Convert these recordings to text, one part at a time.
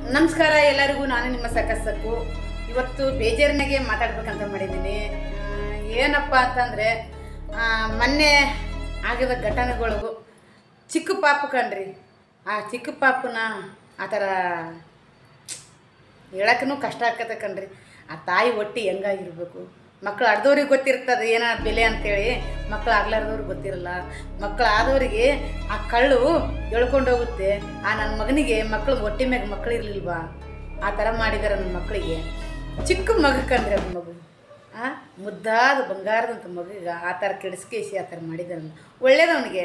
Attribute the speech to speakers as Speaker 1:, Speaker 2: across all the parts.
Speaker 1: ನಮಸ್ಕಾರ ಎಲ್ಲರಿಗೂ ನಾನು ನಿಮ್ಮ ಸಕಸಕ್ಕು ಇವತ್ತು ಬೇಜಾರಿನಾಗೆ ಮಾತಾಡ್ಬೇಕಂತ ಮಾಡಿದ್ದೀನಿ ಆ, ಏನಪ್ಪ ಅಂತಂದರೆ ಮೊನ್ನೆ ಆಗಿದ ಘಟನೆಗಳಿಗೂ ಚಿಕ್ಕ ಪಾಪು ಕಣ್ರಿ ಆ ಚಿಕ್ಕ ಪಾಪನ ಆ ಥರ ಹೇಳಕ್ಕೂ ಕಷ್ಟ ಆಕತ್ತೆ ಕಣ್ರಿ ಆ ತಾಯಿ ಹೊಟ್ಟಿ ಹೆಂಗಾಗಿರ್ಬೇಕು ಮಕ್ಳು ಆಡ್ದವ್ರಿಗೆ ಗೊತ್ತಿರ್ತದೆ ಏನೋ ಬೆಲೆ ಅಂತೇಳಿ ಮಕ್ಳು ಆಗ್ಲಾರ್ದವ್ರಿಗೆ ಗೊತ್ತಿರಲ್ಲ ಮಕ್ಳು ಆದವರಿಗೆ ಆ ಕಳ್ಳು ಎಳ್ಕೊಂಡು ಹೋಗುತ್ತೆ ಆ ನನ್ನ ಮಗನಿಗೆ ಮಕ್ಳು ಹೊಟ್ಟೆ ಮ್ಯಾಗ ಮಕ್ಳು ಇರಲಿಲ್ವಾ ಆ ಥರ ಮಾಡಿದಾರೆ ನನ್ನ ಮಕ್ಕಳಿಗೆ ಚಿಕ್ಕ ಮಗು ಕಂಡ್ರಿ ಅದು ಮಗು ಆ ಮುದ್ದಾದ ಬಂಗಾರದಂಥ ಮಗುಗೆ ಆ ಥರ ಕೆಡಿಸ್ಕೇಸಿ ಆ ಥರ ಮಾಡಿದಾರಲ್ಲ ಒಳ್ಳೇದವನಿಗೆ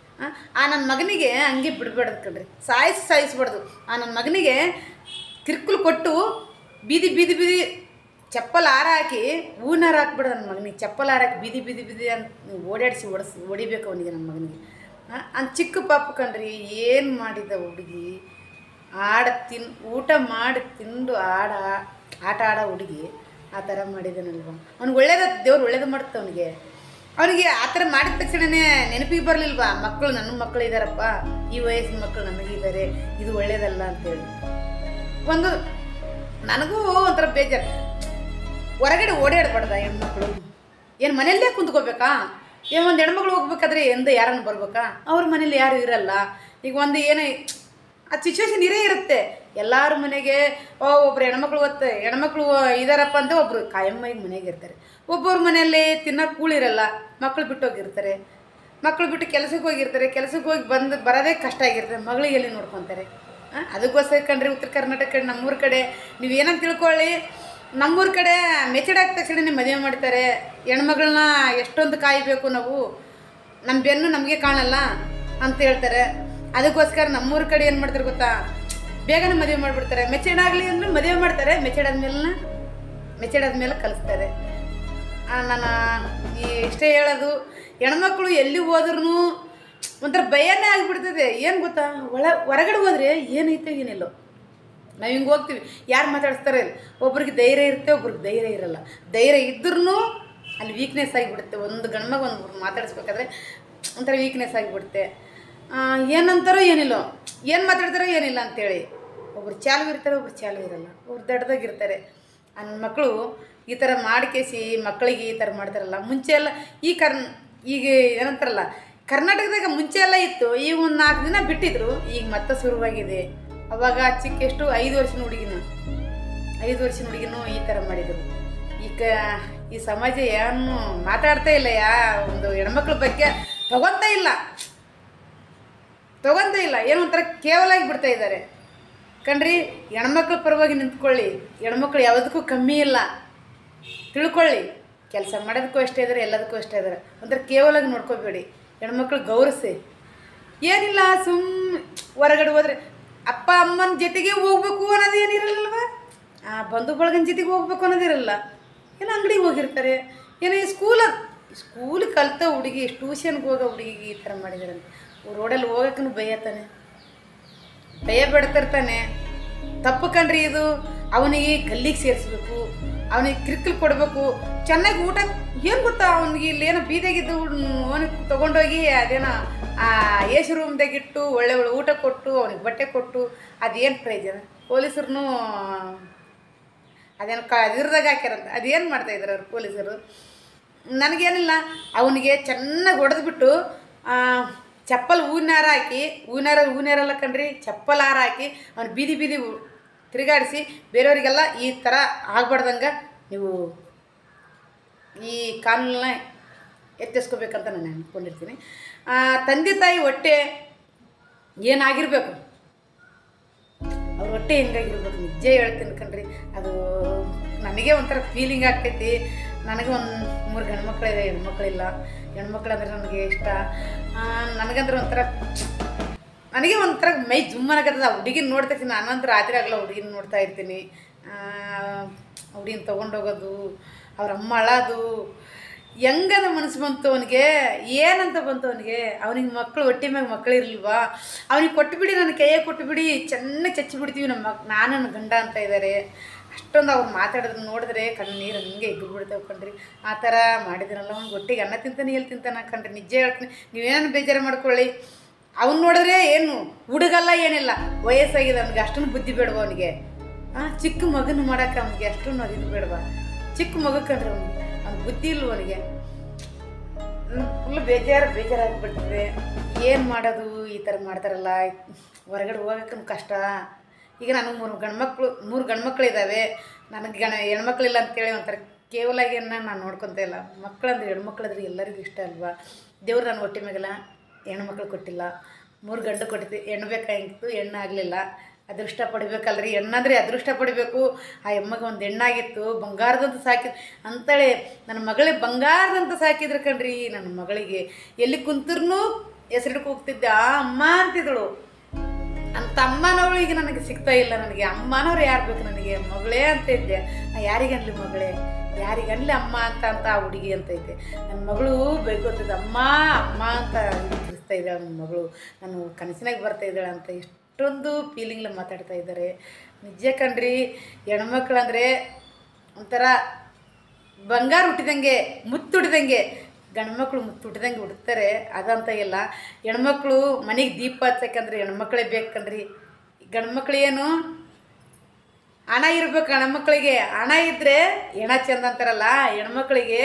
Speaker 1: ಆ ನನ್ನ ಮಗನಿಗೆ ಹಂಗೆ ಬಿಡ್ಬೇಡ್ದು ಕಣ್ರಿ ಸಾಯಿಸಿ ಸಾಯಿಸ್ಬಾರ್ದು ಆ ನನ್ನ ಮಗನಿಗೆ ಕಿರ್ಕುಲು ಕೊಟ್ಟು ಬೀದಿ ಬೀದಿ ಬೀದಿ ಚಪ್ಪಲ್ ಹಾರ ಹಾಕಿ ಹೂನಾರ ಹಾಕ್ಬಿಡು ನನ್ನ ಮಗನಿಗೆ ಚಪ್ಪಲ್ ಹಾರ ಹಾಕಿ ಬೀದಿ ಬೀದಿ ಬೀದಿ ಅಂತ ಓಡಾಡಿಸಿ ಓಡಿಸ್ ಹೊಡಿಬೇಕು ಅವನಿಗೆ ನನ್ನ ಮಗನಿಗೆ ಅಂತ ಚಿಕ್ಕ ಪಾಪು ಕಣ್ರಿ ಏನು ಮಾಡಿದ ಹುಡುಗಿ ಆಡ ತಿನ್ ಊಟ ಮಾಡಿ ತಿಂದು ಆಡ ಆಟ ಆಡೋ ಹುಡುಗಿ ಆ ಥರ ಮಾಡಿದಾನಲ್ವ ಅವ್ನಿಗೆ ಒಳ್ಳೇದ ದೇವ್ರು ಒಳ್ಳೇದು ಮಾಡುತ್ತೆ ಅವನಿಗೆ ಅವನಿಗೆ ಆ ಥರ ಮಾಡಿದ ತಕ್ಷಣನೇ ನೆನಪಿಗೆ ಬರಲಿಲ್ವಾ ಮಕ್ಕಳು ನನ್ನ ಮಕ್ಕಳು ಇದ್ದಾರಪ್ಪ ಈ ವಯಸ್ಸಿನ ಮಕ್ಕಳು ನನಗಿದ್ದಾರೆ ಇದು ಒಳ್ಳೇದಲ್ಲ ಅಂತೇಳಿ ಒಂದು ನನಗೂ ಒಂಥರ ಬೇಜಾರು ಹೊರಗಡೆ ಓಡಾಡ್ಬಾರ್ದ ಹೆಣ್ಮಕ್ಳು ಏನು ಮನೆಯಲ್ಲೇ ಕುಂತ್ಕೋಬೇಕಾ ಏನು ಒಂದು ಹೆಣ್ಮಕ್ಳು ಹೋಗ್ಬೇಕಾದ್ರೆ ಎಂದ ಯಾರನ್ನು ಬರ್ಬೇಕಾ ಅವ್ರ ಮನೇಲಿ ಯಾರು ಇರಲ್ಲ ಈಗ ಒಂದು ಏನೇ ಆ ಸಿಚುವೇಶನ್ ಇರೇ ಇರುತ್ತೆ ಎಲ್ಲರ ಮನೆಗೆ ಓ ಒಬ್ರು ಹೆಣ್ಮಕ್ಳು ಓದ್ತೆ ಹೆಣ್ಮಕ್ಳು ಇದಾರಪ್ಪ ಅಂತ ಒಬ್ರು ಕಾಯಮ್ಮಾಗಿ ಮನೆಗೆ ಇರ್ತಾರೆ ಒಬ್ಬೊವ್ರ ಮನೆಯಲ್ಲಿ ತಿನ್ನೋಕೆ ಕೂಳಿರಲ್ಲ ಮಕ್ಕಳು ಬಿಟ್ಟೋಗಿರ್ತಾರೆ ಮಕ್ಕಳು ಬಿಟ್ಟು ಕೆಲಸಕ್ಕೆ ಹೋಗಿರ್ತಾರೆ ಕೆಲಸಕ್ಕೆ ಹೋಗಿ ಬಂದು ಬರೋದೇ ಕಷ್ಟ ಆಗಿರ್ತದೆ ಮಗಳಿಗೆ ಎಲ್ಲಿ ನೋಡ್ಕೊತಾರೆ ಆ, ಅದಕ್ಕೋಸ್ಕರ ಕಂಡ್ರಿ ಉತ್ತರ ಕರ್ನಾಟಕ ಕಡೆ ನಮ್ಮೂರ ಕಡೆ ನೀವು ಏನಂತ ತಿಳ್ಕೊಳ್ಳಿ ನಮ್ಮೂರ ಕಡೆ ಮೆಚಡ್ ಆದ ತಕ್ಷಣ ಮದುವೆ ಮಾಡ್ತಾರೆ ಹೆಣ್ಮಗಳನ್ನ ಎಷ್ಟೊಂದು ಕಾಯಬೇಕು ನಾವು ನಮ್ಮ ಬೆನ್ನು ನಮಗೆ ಕಾಣಲ್ಲ ಅಂತ ಹೇಳ್ತಾರೆ ಅದಕ್ಕೋಸ್ಕರ ನಮ್ಮೂರ ಕಡೆ ಏನು ಮಾಡ್ತಾರೆ ಗೊತ್ತಾ ಬೇಗನೆ ಮದುವೆ ಮಾಡಿಬಿಡ್ತಾರೆ ಮೆಚಡ್ ಆಗಲಿ ಅಂದ್ರೆ ಮದುವೆ ಮಾಡ್ತಾರೆ ಮೆಚಡ್ ಆದ್ಮೇಲೆ ಮೆಚಡ್ ಆದ್ಮೇಲೆ ಕಲಿಸ್ತಾರೆ ಆ, ನಾನು ಈ ಇಷ್ಟೇ ಹೇಳೋದು ಹೆಣ್ಮಕ್ಳು ಎಲ್ಲಿ ಹೋದ್ರೂ ಒಂಥರ ಭಯನೇ ಆಗಿಬಿಡ್ತದೆ ಏನು ಗೊತ್ತಾ ಒಳ ಹೊರಗಡೆ ಹೋದ್ರೆ ಏನೈತೆ ಏನಿಲ್ಲ ನಾವು ಹಿಂಗೆ ಹೋಗ್ತೀವಿ ಯಾರು ಮಾತಾಡಿಸ್ತಾರೆ ಇಲ್ಲ ಒಬ್ರಿಗೆ ಧೈರ್ಯ ಇರುತ್ತೆ ಒಬ್ರಿಗೆ ಧೈರ್ಯ ಇರಲ್ಲ ಧೈರ್ಯ ಇದ್ರೂ ಅಲ್ಲಿ ವೀಕ್ನೆಸ್ ಆಗಿಬಿಡುತ್ತೆ ಒಂದು ಗಂಡ್ಮಗ ಒಂದು ಮಾತಾಡಿಸ್ಬೇಕಾದ್ರೆ ಒಂಥರ ವೀಕ್ನೆಸ್ ಆಗಿಬಿಡುತ್ತೆ ಆ, ಏನಂತಾರೋ ಏನಿಲ್ಲ ಏನು ಮಾತಾಡ್ತಾರೋ ಏನಿಲ್ಲ ಅಂತೇಳಿ ಒಬ್ರು ಚಾಲು ಇರ್ತಾರೆ ಒಬ್ರು ಚಾಲು ಇರಲ್ಲ ಒಬ್ರು ದಡ್ಡದಾಗಿರ್ತಾರೆ ನನ್ನ ಮಕ್ಕಳು ಈ ಥರ ಮಾಡ್ಕೇಸಿ ಮಕ್ಕಳಿಗೆ ಈ ಥರ ಮಾಡ್ತಾರಲ್ಲ ಮುಂಚೆ ಎಲ್ಲ ಈ ಕರ್ನ್ ಈಗ ಏನಂತಾರಲ್ಲ ಕರ್ನಾಟಕದಾಗ ಮುಂಚೆ ಎಲ್ಲ ಇತ್ತು ಈಗ ಒಂದು ನಾಲ್ಕು ದಿನ ಬಿಟ್ಟಿದ್ರು ಈಗ ಮತ್ತೆ ಶುರುವಾಗಿದೆ ಅವಾಗ ಚಿಕ್ಕ ಎಷ್ಟು ಐದು ವರ್ಷದ ಹುಡುಗಿನ ಐದು ವರ್ಷದ ಹುಡುಗಿನೂ ಈ ಥರ ಮಾಡಿದರು ಈಗ ಈ ಸಮಾಜ ಏನು ಮಾತಾಡ್ತಾ ಇಲ್ಲ ಯಾ ಒಂದು ಹೆಣ್ಮಕ್ಳ ಬಗ್ಗೆ ತಗೊಂತ ಇಲ್ಲ ತಗೊಂತ ಇಲ್ಲ ಏನೋ ಒಂಥರ ಕೇವಲ ಆಗಿ ಬಿಡ್ತಾ ಇದ್ದಾರೆ ಕಣ್ರಿ ಹೆಣ್ಮಕ್ಳ ಪರವಾಗಿ ನಿಂತ್ಕೊಳ್ಳಿ ಹೆಣ್ಮಕ್ಳು ಯಾವುದಕ್ಕೂ ಕಮ್ಮಿ ಇಲ್ಲ ತಿಳ್ಕೊಳ್ಳಿ ಕೆಲಸ ಮಾಡೋದಕ್ಕೂ ಅಷ್ಟೇ ಇದ್ದಾರೆ ಎಲ್ಲದಕ್ಕೂ ಅಷ್ಟೇ ಇದ್ದಾರೆ ಒಂಥರ ಕೇವಲಾಗಿ ನೋಡ್ಕೋಬೇಡಿ ಹೆಣ್ಮಕ್ಳು ಗೌರವಿಸಿ ಏನಿಲ್ಲ ಸುಮ್ ಹೊರಗಡೆ ಹೋದ್ರೆ ಅಪ್ಪ ಅಮ್ಮನ ಜೊತೆಗೆ ಹೋಗ್ಬೇಕು ಅನ್ನೋದು ಏನಿರಲ್ಲಲ್ವ ಆ ಬಂಧು ಬಳಗನ ಜೊತೆಗೆ ಹೋಗ್ಬೇಕು ಅನ್ನೋದಿರಲ್ಲ ಏನೋ ಅಂಗಡಿಗೆ ಹೋಗಿರ್ತಾರೆ ಏನೋ ಈ ಸ್ಕೂಲ ಸ್ಕೂಲ್ ಕಲ್ತ ಹುಡುಗಿ ಟ್ಯೂಷನ್ಗೆ ಹೋಗೋ ಹುಡುಗಿಗೆ ಈ ಥರ ಮಾಡಿದಾರಂತೆ ರೋಡಲ್ಲಿ ಹೋಗೋಕ್ಕೂ ಭಯತಾನೆ ಭಯ ಬಿಡ್ತಿರ್ತಾನೆ ತಪ್ಪು ಕಣ್ರಿ ಇದು ಅವನಿಗೆ ಗಲ್ಲಿಗೆ ಸೇರಿಸ್ಬೇಕು ಅವನಿಗೆ ಕಿರ್ಕಲ್ ಕೊಡಬೇಕು ಚೆನ್ನಾಗಿ ಊಟ ಏನು ಗೊತ್ತಾ ಅವನಿಗೆ ಇಲ್ಲಿ ಏನೋ ಬೀದಿಯಾಗಿದ್ದು ಅವನಿಗೆ ತೊಗೊಂಡೋಗಿ ಅದೇನೋ ಆ ಏಸು ರೂಮ್ದಾಗಿಟ್ಟು ಒಳ್ಳೆ ಒಳ್ಳೆ ಊಟ ಕೊಟ್ಟು ಅವನಿಗೆ ಬಟ್ಟೆ ಕೊಟ್ಟು ಅದೇನು ಪ್ರಯೋಜನ ಪೊಲೀಸರು ಅದೇನು ಕ ಇದ್ರದಾಗ ಹಾಕ್ಯಾರಂತ ಅದೇನು ಮಾಡ್ತಾ ಇದ್ದಾರೆ ಅವ್ರು ಪೊಲೀಸರು ನನಗೇನಿಲ್ಲ ಅವನಿಗೆ ಚೆನ್ನಾಗಿ ಹೊಡೆದ್ಬಿಟ್ಟು ಚಪ್ಪಲ್ ಹೂವಿನಾರ ಹಾಕಿ ಹೂವಿನಾರ ಹೂವಿನಾರಲ್ಲ ಕಣ್ರಿ ಚಪ್ಪಲ್ ಹಾರ ಹಾಕಿ ಅವ್ನು ಬೀದಿ ಬೀದಿ ಉ- ತಿರುಗಾಡಿಸಿ ಬೇರೆಯವರಿಗೆಲ್ಲ ಈ ಥರ ಆಗ್ಬಾರ್ದಂಗೆ ನೀವು ಈ ಕಾನೂನನ್ನ ಎತ್ತಿಸ್ಕೋಬೇಕಂತ ನಾನು ಅಂದ್ಕೊಂಡಿರ್ತೀನಿ ಆ, ತಂದೆ ತಾಯಿ ಹೊಟ್ಟೆ ಏನಾಗಿರ್ಬೇಕು ಅವ್ರ ಹೊಟ್ಟೆ ಹೆಂಗಾಗಿರ್ಬೇಕು ನಿಜ ಹೇಳ್ತೀನಿ ಕಣ್ರಿ ಅದು ನನಗೆ ಒಂಥರ ಫೀಲಿಂಗ್ ಆಗ್ತೈತಿ ನನಗೆ ಒಂದು ಮೂರು ಗಂಡ್ಮಕ್ಳಿದೆ ಹೆಣ್ಮಕ್ಳಿಲ್ಲ ಹೆಣ್ಮಕ್ಳು ಅಂದ್ರೆ ನನಗೆ ಇಷ್ಟ ಆ, ನನಗಂದ್ರೆ ಒಂಥರ ನನಗೆ ಒಂಥರ ಮೈ ಜುಮ್ಮನಾಗತ್ತದ ಆ ಹುಡುಗಿನ ನೋಡಿದ ತಕ್ಷಣ ನಾನಂತೂ ರಾತ್ರಿ ಆಗಲ್ಲ ಹುಡುಗಿನ ನೋಡ್ತಾ ಇರ್ತೀನಿ ಹುಡುಗಿನ ತೊಗೊಂಡೋಗೋದು ಅವ್ರ ಅಮ್ಮ ಅಳೋದು ಹೆಂಗದ ಮನಸ್ಸು ಬಂತು ಅವನಿಗೆ ಏನಂತ ಬಂತು ಅವನಿಗೆ ಅವನಿಗೆ ಮಕ್ಕಳು ಹೊಟ್ಟೆ ಮ್ಯಾಗ ಮಕ್ಕಳು ಇರಲಿಲ್ವಾ ಅವನಿಗೆ ಕೊಟ್ಟುಬಿಡಿ ನನ್ನ ಕೈಯಾಗ ಕೊಟ್ಟುಬಿಡಿ ಚೆನ್ನಾಗಿ ಚಚ್ಚಿಬಿಡ್ತೀವಿ ನಮ್ಮ ಮಕ್ ನಾನು ನನ್ನ ಗಂಡ ಅಂತ ಇದ್ದಾರೆ ಅಷ್ಟೊಂದು ಅವ್ರು ಮಾತಾಡೋದು ನೋಡಿದ್ರೆ ಕಣ್ಣು ನೀರು ಹಂಗೆ ಇದ್ದು ಬಿಡ್ತೇವೆ ಕಣ್ರಿ ಆ ಥರ ಮಾಡಿದ್ರಲ್ಲ ಅವ್ನಿಗೆ ಹೊಟ್ಟೆಗೆ ಅನ್ನ ತಿಂತಾನೆ ಎಲ್ಲಿ ತಿಂತಾನೆ ಕಣ್ರಿ ನಿಜ ಹೇಳ್ತೀನಿ ನೀವೇನೇನು ಬೇಜಾರು ಮಾಡ್ಕೊಳ್ಳಿ ಅವ್ನು ನೋಡಿದ್ರೆ ಏನು ಹುಡುಗಲ್ಲ ಏನಿಲ್ಲ ವಯಸ್ಸಾಗಿದೆ ಅವ್ನಿಗೆ ಅಷ್ಟೊಂದು ಬುದ್ಧಿ ಬೇಡವ ಅವನಿಗೆ ಹಾಂ ಚಿಕ್ಕ ಮಗನ ಮಾಡಕ್ಕೆ ಅವ್ನಿಗೆ ಅಷ್ಟೊಂದು ಅದು ಬೇಡವಾ ಚಿಕ್ಕ ಮಗ ಕಂಡ್ರೆ ಅವ್ನಿಗೆ ಅವ್ನ ಬುದ್ಧಿ ಇಲ್ವ ಅವನಿಗೆ ಫುಲ್ ಬೇಜಾರು ಬೇಜಾರಾಗ್ಬಿಡ್ತದೆ ಏನು ಮಾಡೋದು ಈ ಥರ ಮಾಡ್ತಾರಲ್ಲ ಹೊರಗಡೆ ಹೋಗೋಕ್ಕೂ ಕಷ್ಟ ಈಗ ನನಗೆ ಮೂರು ಗಂಡ್ಮಕ್ಳು ಮೂರು ಗಂಡ್ಮಕ್ಳು ಇದ್ದಾವೆ ನನಗೆ ಗಣ ಹೆಣ್ಮಕ್ಳಿಲ್ಲ ಅಂತೇಳಿ ಒಂಥರ ಕೇವಲ ಏನ ನಾನು ನೋಡ್ಕೊತ ಇಲ್ಲ ಮಕ್ಕಳಂದ್ರೆ ಹೆಣ್ಮಕ್ಳಂದ್ರೆ ಎಲ್ಲರಿಗೂ ಇಷ್ಟ ಅಲ್ವಾ ದೇವ್ರು ನಾನು ಹೊಟ್ಟೆ ಮ್ಯಾಗೆಲ್ಲ ಹೆಣ್ಮಕ್ಳು ಕೊಟ್ಟಿಲ್ಲ ಮೂರು ಗಂಡು ಕೊಟ್ಟಿದ್ದೆ ಹೆಣ್ಣು ಬೇಕಾಗಿತ್ತು ಹೆಣ್ಣು ಆಗಲಿಲ್ಲ ಅದೃಷ್ಟ ಪಡಿಬೇಕಲ್ರಿ ಹೆಣ್ಣಂದ್ರೆ ಅದೃಷ್ಟ ಪಡಿಬೇಕು ಆ ಎಮ್ಮಗೆ ಒಂದು ಹೆಣ್ಣಾಗಿತ್ತು ಬಂಗಾರದಂತ ಸಾಕಿದ್ ಅಂತೇಳಿ ನನ್ನ ಮಗಳಿಗೆ ಬಂಗಾರದಂತ ಸಾಕಿದ್ರು ಕಣ್ರಿ ನನ್ನ ಮಗಳಿಗೆ ಎಲ್ಲಿ ಕುಂತ್ರೂ ಹೆಸರಿಡ್ಕೊ ಹೋಗ್ತಿದ್ದೆ ಆ ಅಮ್ಮ ಅಂತಿದ್ದಳು ಅಂತ ಅಮ್ಮನವಳು ಈಗ ನನಗೆ ಸಿಗ್ತಾ ಇಲ್ಲ ನನಗೆ ಅಮ್ಮನವ್ರು ಯಾರು ಬೇಕು ನನಗೆ ಮಗಳೇ ಅಂತ ಇದ್ದೆ ನಾ ಯಾರಿಗನ್ಲಿ ಮಗಳೇ ಯಾರಿಗನ್ಲಿ ಅಮ್ಮ ಅಂತ ಅಂತ ಆ ಹುಡುಗಿ ಅಂತ ಇದ್ದೆ ನನ್ನ ಮಗಳು ಬೈಕೋತಿದ್ದೆ ಅಮ್ಮ ಅಮ್ಮ ಅಂತ ತಿಳಿಸ್ತಾ ಇದ್ದಾಳೆ ನನ್ನ ಮಗಳು ನಾನು ಕನಸಿನಾಗ ಬರ್ತಾ ಇದ್ದಾಳೆ ಅಂತ ಎಷ್ಟೊಂದು ಫೀಲಿಂಗ್ಲ ಮಾತಾಡ್ತಾ ಇದ್ದಾರೆ ನಿಜ ಕಣ್ರಿ ಹೆಣ್ಮಕ್ಳಂದ್ರೆ ಒಂಥರ ಬಂಗಾರ ಹುಟ್ಟಿದಂಗೆ ಮುತ್ತು ಹುಟ್ಟಿದಂಗೆ ಗಂಡ್ಮಕ್ಳು ಮುತ್ತು ಹುಟ್ಟಿದಂಗೆ ಹುಡ್ತಾರೆ ಅದಂತ ಇಲ್ಲ ಹೆಣ್ಮಕ್ಳು ಮನೆಗೆ ದೀಪ ಹಚ್ಚಕ್ಕಂದ್ರೆ ಹೆಣ್ಮಕ್ಳೇ ಬೇಕಂದ್ರಿ ಗಂಡ್ಮಕ್ಳು ಏನು ಹಣ ಇರ್ಬೇಕು ಹೆಣ್ಮಕ್ಳಿಗೆ ಹಣ ಇದ್ದರೆ ಹೆಣ ಚಂದ ಅಂತಾರಲ್ಲ ಹೆಣ್ಮಕ್ಳಿಗೆ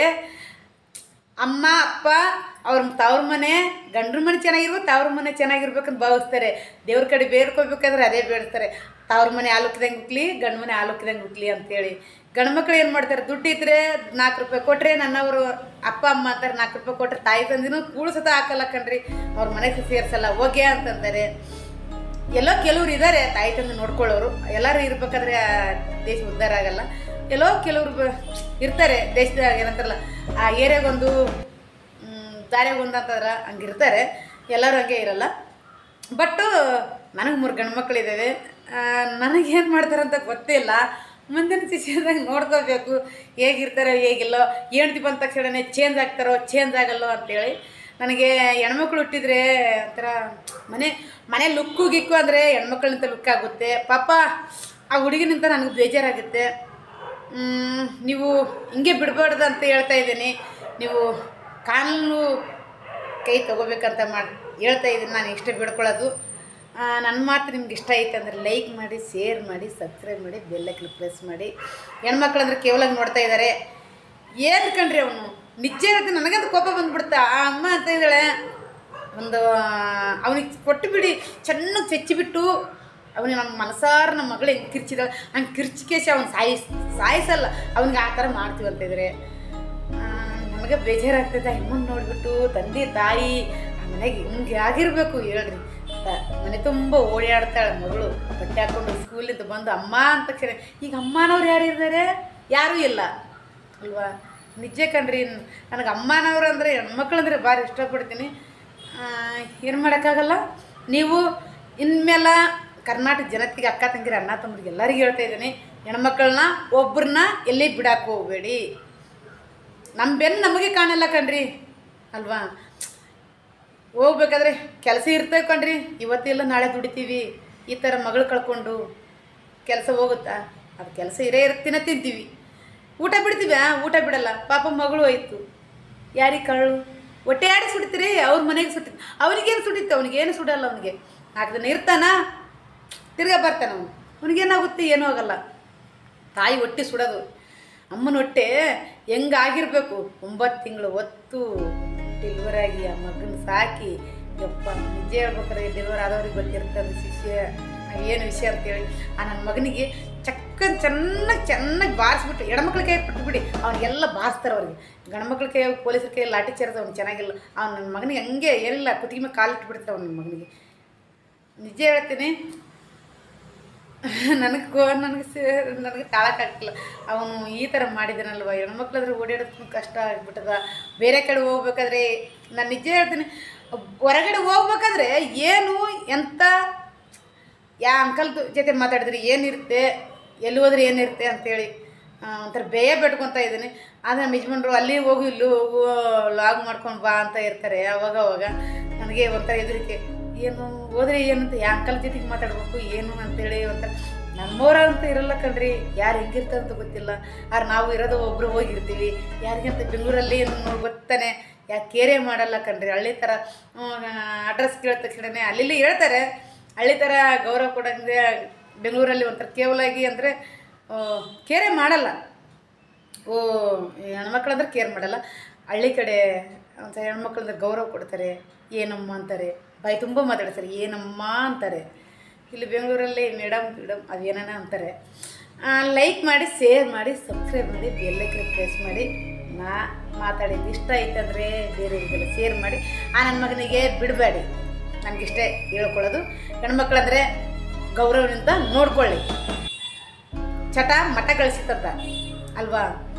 Speaker 1: ಅಮ್ಮ ಅಪ್ಪ ಅವ್ರ ತವ್ರ ಮನೆ ಗಂಡ್ರ ಮನೆ ಚೆನ್ನಾಗಿರ್ಬೇಕು ತವ್ರ ಮನೆ ಚೆನ್ನಾಗಿರ್ಬೇಕಂತ ಭಾವಿಸ್ತಾರೆ ದೇವ್ರ ಕಡೆ ಬೇಡ್ಕೋಬೇಕಾದ್ರೆ ಅದೇ ಬೇಡ್ತಾರೆ ತವ್ರ ಮನೆ ಹಾಲುಕ್ಕಿದಂಗೆ ಉಕ್ಲಿ ಗಂಡ ಮನೆ ಹಾಲುಕ್ಕಿದಂಗೆ ಉಕ್ಲಿ ಅಂತೇಳಿ ಗಂಡು ಮಕ್ಳು ಏನು ಮಾಡ್ತಾರೆ ದುಡ್ಡು ಇದ್ರೆ ನಾಲ್ಕು ರೂಪಾಯಿ ಕೊಟ್ಟರೆ ನನ್ನವರು ಅಪ್ಪ ಅಮ್ಮ ಅಂತಾರೆ ನಾಲ್ಕು ರೂಪಾಯಿ ಕೊಟ್ಟರೆ ತಾಯಿ ತಂದಿನೂ ಕೂಳು ಸತ ಹಾಕಲ್ಲ ಕಣ್ರಿ ಅವ್ರ ಮನೆಗೆ ಸೇರ್ಸಲ್ಲ ಹೋಗ್ಯಾ ಅಂತಂತಾರೆ ಎಲ್ಲೋ ಕೆಲವ್ರು ಇದ್ದಾರೆ ತಾಯಿ ತಂದು ನೋಡ್ಕೊಳ್ಳೋರು ಎಲ್ಲರೂ ಇರ್ಬೇಕಾದ್ರೆ ಆ ದೇಶ ಉದ್ಧಾರ ಆಗಲ್ಲ ಎಲ್ಲೋ ಕೆಲವ್ರು ಬ- ಇರ್ತಾರೆ ದೇಶದಾಗ ಏನಂತಾರಲ್ಲ ಆ ಏರಿಯಾಗೊಂದು ದಾರ್ಯಾಗೊಂದು ಅಂತಂದ್ರೆ ಹಂಗಿರ್ತಾರೆ ಎಲ್ಲರೂ ಹಂಗೆ ಇರಲ್ಲ ಬಟ್ಟು ನನಗೆ ಮೂರು ಗಂಡು ಮಕ್ಕಳಿದ್ದಾವೆ ನನಗೇನು ಮಾಡ್ತಾರಂತ ಗೊತ್ತಿಲ್ಲ ಮುಂದಿನ ಶಿಷ್ಯದಾಗ ನೋಡ್ಕೋಬೇಕು ಹೇಗಿರ್ತಾರೋ ಹೇಗಿಲ್ಲೋ ಹೆಂಡ್ತಿ ಬಂದ ತಕ್ಷಣನೇ ಚೇಂಜ್ ಆಗ್ತಾರೋ ಚೇಂಜ್ ಆಗಲ್ಲೋ ಅಂತೇಳಿ ನನಗೆ ಹೆಣ್ಮಕ್ಳು ಹುಟ್ಟಿದ್ರೆ ಒಂಥರ ಮನೆ ಮನೆ ಲುಕ್ಕು ಗಿಕ್ಕು ಅಂದರೆ ಹೆಣ್ಮಕ್ಳಿಂದ ಲುಕ್ ಆಗುತ್ತೆ ಪಾಪ ಆ ಹುಡುಗಿನಿಂದ ನನಗೆ ಬೇಜಾರಾಗುತ್ತೆ ಮ್, ನೀವು ಹಿಂಗೆ ಬಿಡಬಾರ್ದು ಅಂತ ಹೇಳ್ತಾ ಇದ್ದೀನಿ ನೀವು ಕಾನೂನು ಕೈ ತಗೋಬೇಕಂತ ಮಾಡಿ ಹೇಳ್ತಾ ಇದ್ದೀನಿ ನಾನು ಇಷ್ಟ ಬಿಡ್ಕೊಳ್ಳೋದು ಆ, ನನ್ನ ಮಾತು ನಿಮ್ಗೆ ಇಷ್ಟ ಐತೆ ಅಂದರೆ ಲೈಕ್ ಮಾಡಿ ಶೇರ್ ಮಾಡಿ ಸಬ್ಸ್ಕ್ರೈಬ್ ಮಾಡಿ ಬೆಲ್ಲಕ್ಕೆ ಪ್ರೆಸ್ ಮಾಡಿ ಹೆಣ್ಮಕ್ಳು ಅಂದ್ರೆ ಕೇವಲ ನೋಡ್ತಾ ಇದ್ದಾರೆ ಏನು ಕಣ್ರಿ ಅವನು ನಿಜ ಇರುತ್ತೆ ನನಗಂತೂ ಕೋಪ ಬಂದ್ಬಿಡುತ್ತೆ ಆ ಅಮ್ಮ ಅಂತ ಇದ್ದಾಳೆ ಒಂದು ಅವನಿಗೆ ಕೊಟ್ಟು ಬಿಡಿ ಚೆನ್ನಾಗಿ ಚಚ್ಚಿಬಿಟ್ಟು ಅವನಿಗೆ ನಮ್ಮ ಮನಸಾರ ನಮ್ಮ ಮಗಳು ಹೆಂಗೆ ಕಿರ್ಚಿದಾಳೆ ಹಂಗೆ ಕಿರ್ಚಿಕೇಸಿ ಅವ್ನು ಸಾಯಿಸ್ ಸಾಯಿಸಲ್ಲ ಅವ್ನಿಗೆ ಆ ಥರ ಮಾಡ್ತೀವಿ ಅಂತ ಇದ್ದಾರೆ ನನಗೆ ಬೇಜಾರಾಗ್ತದೆ ಅಮ್ಮನ ನೋಡಿಬಿಟ್ಟು ತಂದೆ ತಾಯಿ ಆ ಮನೆಗೆ ಹಿಂಗೆ ಆಗಿರಬೇಕು ಹೇಳ್ರಿ ತ- ಮನೆ ತುಂಬ ಓಡಾಡ್ತಾಳೆ ಮಗಳು ಬಟ್ಟೆ ಹಾಕೊಂಡು ಸ್ಕೂಲಿಂದ ಬಂದು ಅಮ್ಮ ಅಂತ ತಕ್ಷಣ ಈಗ ಅಮ್ಮನವ್ರು ಯಾರು ಇದ್ದಾರೆ ಯಾರೂ ಇಲ್ಲ ಅಲ್ವಾ ನಿಜ ಕಣ್ರಿ ನನಗೆ ಅಮ್ಮನವ್ರು ಅಂದರೆ ಹೆಣ್ಮಕ್ಳು ಅಂದರೆ ಭಾರಿ ಇಷ್ಟಪಡ್ತೀನಿ ಏನು ಮಾಡೋಕ್ಕಾಗಲ್ಲ ನೀವು ಇನ್ಮೇಲೆ ಕರ್ನಾಟಕ ಜನತೆಗೆ ಅಕ್ಕ ತಂಗಿರ ಅಣ್ಣ ತಮ್ಮರಿಗೆ ಎಲ್ಲರಿಗೂ ಹೇಳ್ತಾ ಇದ್ದೀನಿ ಹೆಣ್ಮಕ್ಳನ್ನ ಒಬ್ಬರನ್ನ ಎಲ್ಲಿ ಬಿಡಕ್ಕೆ ಹೋಗಬೇಡಿ ನಮ್ಮ ಬೆನ್ನು ನಮಗೆ ಕಾಣಲ್ಲ ಕಣ್ರಿ ಅಲ್ವಾ ಹೋಗ್ಬೇಕಾದ್ರೆ ಕೆಲಸ ಇರ್ತೇವೆ ಕಣ್ರಿ ಇವತ್ತಿಲ್ಲ ನಾಳೆ ದುಡಿತೀವಿ ಈ ಥರ ಮಗಳು ಕಳ್ಕೊಂಡು ಕೆಲಸ ಹೋಗುತ್ತಾ ಅದು ಕೆಲಸ ಇರೇ ಇರ್ತಿನ ತಿಂತೀವಿ ಊಟ ಬಿಡ್ತೀವಿ ಆ, ಊಟ ಬಿಡಲ್ಲ ಪಾಪ ಮಗಳು ಹೋಯ್ತು ಯಾರಿಗೆ ಕಳ್ಳು ಹೊಟ್ಟೆ ಯಾರು ಸುಡ್ತೀರಿ ಅವ್ರ ಮನೆಗೆ ಸುಟ್ಟಿ ಅವನಿಗೇನು ಸುಡಿತ್ತು ಅವನಿಗೇನು ಸುಡಲ್ಲ ಅವನಿಗೆ ನಾಲ್ಕು ದಿನ ಇರ್ತಾನ ತಿರ್ಗಾ ಬರ್ತಾನೆ ಅವನು ಅವನಿಗೇನಾಗುತ್ತೆ ಏನೂ ಆಗಲ್ಲ ತಾಯಿ ಹೊಟ್ಟೆ ಸುಡೋದು ಅಮ್ಮನ ಹೊಟ್ಟೆ ಹೆಂಗಾಗಿರ್ಬೇಕು ಒಂಬತ್ತು ತಿಂಗಳು ಹೊತ್ತು ಡೆಲಿವರ್ ಆಗಿ ಆ ಮಗನ ಸಾಕಿ ಯಪ್ಪ ನಿಜ ಹೇಳ್ಬೇಕಾದ್ರೆ ಡೆಲಿವರ್ ಆದವ್ರಿಗೆ ಗೊತ್ತಿರ್ತದೆ ಶಿಷ್ಯ ಏನು ವಿಷಯ ಅಂತೇಳಿ ಆ ನನ್ನ ಮಗನಿಗೆ ಚಕ್ಕನ್ ಚೆನ್ನಾಗಿ ಚೆನ್ನಾಗಿ ಬಾರಿಸ್ಬಿಟ್ಟು ಹೆಣ್ಮಕ್ಳ ಕೈ ಬಿಟ್ಬಿಡಿ ಅವ್ನಿಗೆಲ್ಲ ಬಾರಿಸ್ತಾರೆ ಅವ್ರಿಗೆ ಗಂಡ್ಮಕ್ಳ ಕೈ ಪೊಲೀಸರ ಕೈ ಲಾಠಿ ಚಾರ್ಜ್ ಅವ್ನು ಚೆನ್ನಾಗಿಲ್ಲ ಅವ್ನು ನನ್ನ ಮಗನಿಗೆ ಹಂಗೆ ಏನಿಲ್ಲ ಕುತ್ತಿಗೆ ಮೇಲೆ ಕಾಲಿಟ್ಟು ಬಿಡ್ತಾರೆ ಅವ್ನ ಮಗನಿಗೆ ನಿಜ ಹೇಳ್ತೀನಿ ನನಗೆ ಕೋ ನನಗೆ ಸೇ ನನಗೆ ತಾಳಕ್ಕಾಗ್ತಿಲ್ಲ ಅವನು ಈ ಥರ ಮಾಡಿದಾನಲ್ವ ಹೆಣ್ಮಕ್ಳಾದ್ರೆ ಓಡಾಡೋದಕ್ಕೂ ಕಷ್ಟ ಆಗ್ಬಿಟ್ಟದ ಬೇರೆ ಕಡೆ ಹೋಗ್ಬೇಕಾದ್ರೆ ನಾನು ನಿಜ ಹೇಳ್ತೀನಿ ಹೊರಗಡೆ ಹೋಗ್ಬೇಕಾದ್ರೆ ಏನು ಎಂಥ ಯಾ ಅಂಕಲ್ ಜೊತೆ ಮಾತಾಡಿದ್ರೆ ಏನಿರುತ್ತೆ ಎಲ್ಲಿ ಹೋದ್ರೆ ಏನಿರುತ್ತೆ ಅಂತೇಳಿ ಆ, ಒಂಥರ ಬೇಯ ಬೆಟ್ಕೊತ ಇದ್ದೀನಿ ಆದರೆ ನಮ್ಮ ಯಜಮಾನ್ರು ಅಲ್ಲಿ ಹೋಗು ಇಲ್ಲಿ ಹೋಗು ಲಾಗ್ ಮಾಡ್ಕೊಂಡು ಬಾ ಅಂತ ಇರ್ತಾರೆ ಅವಾಗ ಅವಾಗ ನನಗೆ ಒಂಥರ ಹೆದರಿಕೆ ಏನು ಹೋದ್ರೆ ಏನಂತ ಯಾ ಅಂಕಲ್ ಜೊತೆಗೆ ಮಾತಾಡ್ಬೇಕು ಏನು ಅಂತೇಳಿ ಒಂಥರ ನಮ್ಮವ್ರ ಅಂತ ಇರಲ್ಲ ಕಣ್ರಿ ಯಾರು ಹೆಂಗಿರ್ತಾರೆ ಅಂತ ಗೊತ್ತಿಲ್ಲ ಆದ್ರೆ ನಾವು ಇರೋದು ಒಬ್ಬರು ಹೋಗಿರ್ತೀವಿ ಯಾರಿಗಂತ ಬೆಂಗಳೂರಲ್ಲಿ ಏನು ನೋಡಿ ಗೊತ್ತಾನೆ ಯಾಕೆ ಕೇರೇ ಮಾಡಲ್ಲ ಕಣ್ರಿ ಹಳ್ಳಿ ಥರ ಅಡ್ರೆಸ್ ಕೇಳಿದ ತಕ್ಷಣನೇ ಅಲ್ಲಿ ಇಲ್ಲಿ ಹೇಳ್ತಾರೆ ಹಳ್ಳಿ ಥರ ಗೌರವ ಕೊಡಂಗೆ ಬೆಂಗಳೂರಲ್ಲಿ ಒಂಥರ ಕೇವಲಾಗಿ ಅಂದರೆ ಕೇರೇ ಮಾಡಲ್ಲ ಓ ಈ ಹೆಣ್ಮಕ್ಳಂದ್ರೆ ಕೇರ್ ಮಾಡಲ್ಲ ಹಳ್ಳಿ ಕಡೆ ಅಂತ ಹೆಣ್ಮಕ್ಳಂದ್ರೆ ಗೌರವ ಕೊಡ್ತಾರೆ ಏನಮ್ಮ ಅಂತಾರೆ ಬಾಯಿ ತುಂಬ ಮಾತಾಡ್ತಾರೆ ಏನಮ್ಮ ಅಂತಾರೆ ಇಲ್ಲಿ ಬೆಂಗಳೂರಲ್ಲಿ ಮೇಡಮ್ ಮೇಡಮ್ ಅದೇನ ಅಂತಾರೆ ಲೈಕ್ ಮಾಡಿ ಶೇರ್ ಮಾಡಿ ಸಬ್ಸ್ಕ್ರೈಬ್ ಮಾಡಿ ಬೆಲ್ಲೈಕ್ರೆ ಪ್ರೆಸ್ ಮಾಡಿ ನಾ ಮಾತಾಡಿದ್ದು ಇಷ್ಟ ಆಯ್ತಂದರೆ ಬೇರೆಯವರಿಗೆಲ್ಲ ಶೇರ್ ಮಾಡಿ ಆ ನನ್ನ ಮಗನಿಗೆ ಬಿಡಬೇಡಿ ನನಗಿಷ್ಟೇ ಹೇಳ್ಕೊಳ್ಳೋದು ಹೆಣ್ಮಕ್ಳಂದರೆ ಗೌರವದಿಂದ ನೋಡ್ಕೊಳ್ಳಿ ಚಟ ಮಠ ಗಳಿಸಿತಂತ ಅಲ್ವಾ